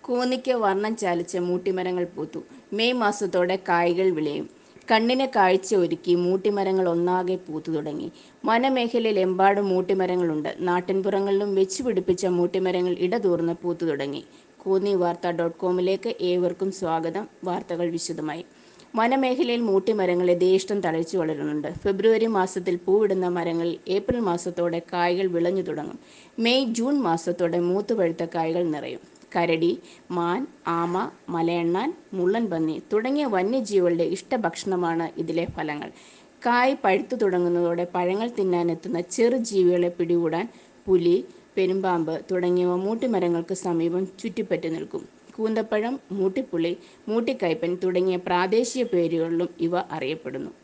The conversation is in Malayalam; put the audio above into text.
കൂനിക്ക് വർണ്ണം ചാലിച്ച മൂട്ടിമരങ്ങൾ പൂത്തു. മെയ് മാസത്തോടെ കായ്കൾ വിളയും. കണ്ണിന് കാഴ്ച ഒരുക്കി മൂട്ടിമരങ്ങൾ ഒന്നാകെ പൂത്തുതുടങ്ങി. വനമേഖലയിലെമ്പാടും മൂട്ടിമരങ്ങളുണ്ട്. നാട്ടിൻപുറങ്ങളിലും വെച്ചുപിടിപ്പിച്ച മൂട്ടിമരങ്ങൾ ഇടതൂർന്ന് പൂത്തുതുടങ്ങി. കോന്നി വാർത്ത ഡോട്ട് കോമിലേക്ക് ഏവർക്കും സ്വാഗതം. വാർത്തകൾ വിശദമായി. വനമേഖലയിൽ മൂട്ടിമരങ്ങൾ യഥേഷ്ടം തഴച്ചു വളരുന്നുണ്ട്. ഫെബ്രുവരി മാസത്തിൽ പൂവിടുന്ന മരങ്ങളിൽ ഏപ്രിൽ മാസത്തോടെ കായ്കൾ വിളഞ്ഞു തുടങ്ങും. മെയ് ജൂൺ മാസത്തോടെ മൂത്തുപഴുത്ത കായ്കൾ നിറയും. കരടി, മാൻ, ആമ, മലയണ്ണാൻ, മുള്ളൻപന്നി തുടങ്ങിയ വന്യജീവികളുടെ ഇഷ്ടഭക്ഷണമാണ് ഇതിലെ ഫലങ്ങൾ. കായ് പഴുത്തുതുടങ്ങുന്നതോടെ പഴങ്ങൾ തിന്നാനെത്തുന്ന ചെറുജീവികളെ പിടികൂടാൻ പുലി, പെരുമ്പാമ്പ് തുടങ്ങിയവ മൂട്ടിമരങ്ങൾക്ക് സമീപം ചുറ്റിപ്പറ്റി നിൽക്കും. കൂന്തപ്പഴം, മൂട്ടിപ്പുളി, മൂട്ടിക്കയ്പൻ തുടങ്ങിയ പ്രാദേശിക പേരുകളിലും ഇവ അറിയപ്പെടുന്നു.